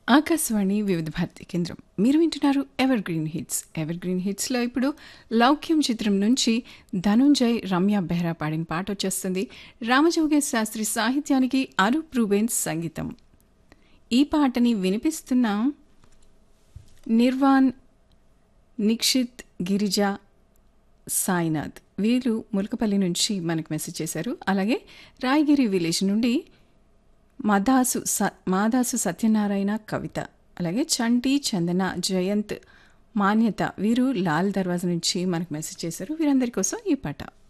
ఆకాశవాణి వివిధ భారతి కేంద్రం మీరు వింటున్నారు evergreen hits evergreen హిట్స్లో ఇప్పుడు లౌక్యం చిత్రం నుంచి ధనుంజయ్ రమ్య బెహ్రా పాడిన పాట వచ్చేస్తుంది రామజోగేశ్ శాస్త్రి సాహిత్యానికి అరూప్ రూబెన్స్ సంగీతం ఈ పాటని వినిపిస్తున్న నిర్వాణ్ నిక్షిత్ గిరిజ సాయినాథ్ వీళ్ళు ములకపల్లి నుంచి మనకు మెసేజ్ చేశారు అలాగే రాయగిరి విలేజ్ నుండి మదాసు స మాదాసు సత్యనారాయణ కవిత అలాగే చంటి చందన జయంత్ మాన్యత వీరు లాల్ దర్వాజా నుంచి మనకు మెసేజ్ చేశారు వీరందరి కోసం ఈ పాట